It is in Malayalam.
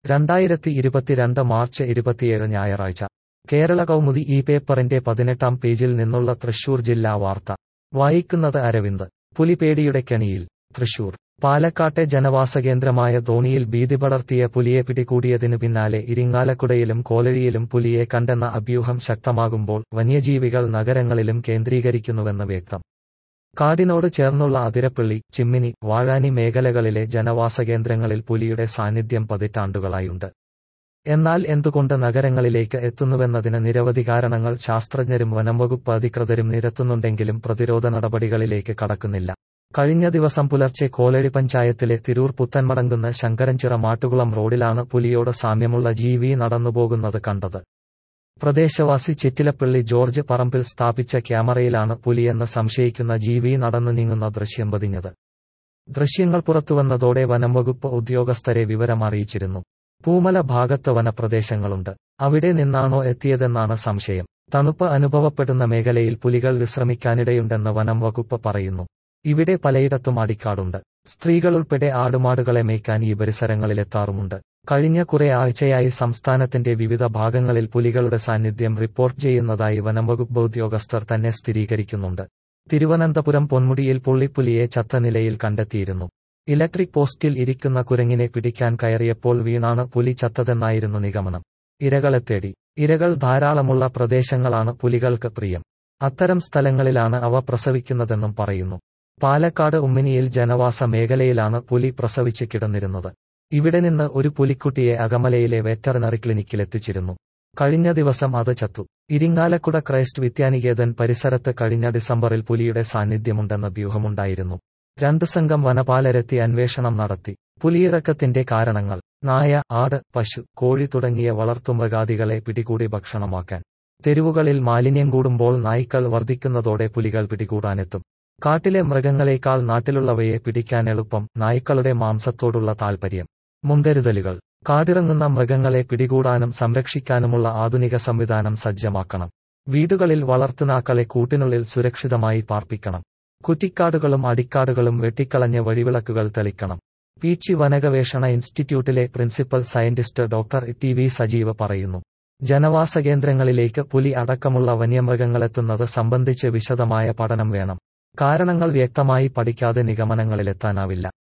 രണ്ടായിരത്തി ഇരുപത്തിരണ്ട് മാർച്ച് ഇരുപത്തിയേഴ് ഞായറാഴ്ച കേരള കൗമുദി ഈ പേപ്പറിന്റെ പതിനെട്ടാം പേജിൽ നിന്നുള്ള തൃശൂർ ജില്ലാ വാർത്ത വായിക്കുന്നത് അരവിന്ദ് പുലിപേടിയുടെ കെണിയിൽ തൃശൂർ പാലക്കാട്ടെ ജനവാസകേന്ദ്രമായ ധോണിയിൽ ഭീതി പടർത്തിയ പുലിയെ പിടികൂടിയതിനു പിന്നാലെ ഇരിങ്ങാലക്കുടയിലും കോലഴിയിലും പുലിയെ കണ്ടെന്ന അഭ്യൂഹം ശക്തമാകുമ്പോൾ വന്യജീവികൾ നഗരങ്ങളിലും കേന്ദ്രീകരിക്കുന്നുവെന്ന് വ്യക്തം കാടിനോട് ചേർന്നുള്ള അതിരപ്പള്ളി ചിമ്മിനി വാഴാനി മേഖലകളിലെ ജനവാസകേന്ദ്രങ്ങളിൽ പുലിയുടെ സാന്നിധ്യം പതിറ്റാണ്ടുകളായുണ്ട് എന്നാൽ എന്തുകൊണ്ട് നഗരങ്ങളിലേക്ക് എത്തുന്നുവെന്നതിന് നിരവധി കാരണങ്ങൾ ശാസ്ത്രജ്ഞരും വനംവകുപ്പ് അധികൃതരും നിരത്തുന്നുണ്ടെങ്കിലും പ്രതിരോധ നടപടികളിലേക്ക് കടക്കുന്നില്ല കഴിഞ്ഞ ദിവസം പുലർച്ചെ കോലഴി പഞ്ചായത്തിലെ തിരൂർ പുത്തൻമടങ്ങുന്ന ശങ്കരഞ്ചിറ മാട്ടുകുളം റോഡിലാണ് പുലിയോട് സാമ്യമുള്ള ജീവി നടന്നുപോകുന്നത് കണ്ടത് പ്രദേശവാസി ചിറ്റിലപ്പള്ളി ജോർജ് പറമ്പിൽ സ്ഥാപിച്ച ക്യാമറയിലാണ് പുലിയെന്ന് സംശയിക്കുന്ന ജീവി നടന്നു നീങ്ങുന്ന ദൃശ്യം പതിഞ്ഞത് ദൃശ്യങ്ങൾ പുറത്തുവന്നതോടെ വനംവകുപ്പ് ഉദ്യോഗസ്ഥരെ വിവരം അറിയിച്ചിരുന്നു പൂമല ഭാഗത്ത് വനപ്രദേശങ്ങളുണ്ട് അവിടെ നിന്നാണോ എത്തിയതെന്നാണ് സംശയം തണുപ്പ് അനുഭവപ്പെടുന്ന മേഖലയിൽ പുലികൾ വിശ്രമിക്കാനിടയുണ്ടെന്ന് വനം വകുപ്പ് പറയുന്നു ഇവിടെ പലയിടത്തും അടിക്കാടുണ്ട് സ്ത്രീകളുൾപ്പെടെ ആടുമാടുകളെ മേയ്ക്കാൻ ഈ പരിസരങ്ങളിലെത്താറുമുണ്ട് കഴിഞ്ഞ കുറെ ആഴ്ചയായി സംസ്ഥാനത്തിന്റെ വിവിധ ഭാഗങ്ങളിൽ പുലികളുടെ സാന്നിധ്യം റിപ്പോർട്ട് ചെയ്യുന്നതായി വനംവകുപ്പ് ഉദ്യോഗസ്ഥർ തന്നെ സ്ഥിരീകരിക്കുന്നുണ്ട് തിരുവനന്തപുരം പൊന്മുടിയിൽ പുള്ളിപ്പുലിയെ ചത്ത നിലയിൽ കണ്ടെത്തിയിരുന്നു ഇലക്ട്രിക് പോസ്റ്റിൽ ഇരിക്കുന്ന കുരങ്ങിനെ പിടിക്കാൻ കയറിയപ്പോൾ വീണാണ് പുലി ചത്തതെന്നായിരുന്നു നിഗമനം ഇരകളെ തേടി ഇരകൾ ധാരാളമുള്ള പ്രദേശങ്ങളാണ് പുലികൾക്ക് പ്രിയം അത്തരം സ്ഥലങ്ങളിലാണ് അവ പ്രസവിക്കുന്നതെന്നും പറയുന്നു പാലക്കാട് ഉമ്മിനിയിൽ ജനവാസ മേഖലയിലാണ് പുലി പ്രസവിച്ച് കിടന്നിരുന്നത് ഇവിടെ നിന്ന് ഒരു പുലിക്കുട്ടിയെ അകമലയിലെ വെറ്ററിനറി ക്ലിനിക്കിലെത്തിച്ചിരുന്നു കഴിഞ്ഞ ദിവസം അത് ചത്തു ഇരിങ്ങാലക്കുട ക്രൈസ്റ്റ് വിദ്യാനികേതൻ പരിസരത്ത് കഴിഞ്ഞ ഡിസംബറിൽ പുലിയുടെ സാന്നിധ്യമുണ്ടെന്ന വ്യൂഹമുണ്ടായിരുന്നു രണ്ടു സംഘം വനപാലരെത്തി അന്വേഷണം നടത്തി പുലിയിറക്കത്തിന്റെ കാരണങ്ങൾ നായ ആട് പശു കോഴി തുടങ്ങിയ വളർത്തുമൃഗാദികളെ പിടികൂടി ഭക്ഷണമാക്കാൻ തെരുവുകളിൽ മാലിന്യം കൂടുമ്പോൾ നായ്ക്കൾ വർദ്ധിക്കുന്നതോടെ പുലികൾ പിടികൂടാനെത്തും കാട്ടിലെ മൃഗങ്ങളെക്കാൾ നാട്ടിലുള്ളവയെ പിടിക്കാൻ എളുപ്പം നായ്ക്കളുടെ മാംസത്തോടുള്ള താൽപര്യം മുൻകരുതലുകൾ കാടിറങ്ങുന്ന മൃഗങ്ങളെ പിടികൂടാനും സംരക്ഷിക്കാനുമുള്ള ആധുനിക സംവിധാനം സജ്ജമാക്കണം വീടുകളിൽ വളർത്തുനാക്കളെ കൂട്ടിനുള്ളിൽ സുരക്ഷിതമായി പാർപ്പിക്കണം കുറ്റിക്കാടുകളും അടിക്കാടുകളും വെട്ടിക്കളഞ്ഞ വഴിവിളക്കുകൾ തെളിക്കണം പീച്ചി വനഗവേഷണ ഇൻസ്റ്റിറ്റ്യൂട്ടിലെ principal scientist doctor T V Sajeeva പറയുന്നു ജനവാസ കേന്ദ്രങ്ങളിലേക്ക് പുലി അടക്കമുള്ള വന്യമൃഗങ്ങളെത്തുന്നത് സംബന്ധിച്ച് വിശദമായ പഠനം വേണം കാരണങ്ങൾ വ്യക്തമായി പഠിക്കാതെ നിഗമനങ്ങളിലെത്താനാവില്ല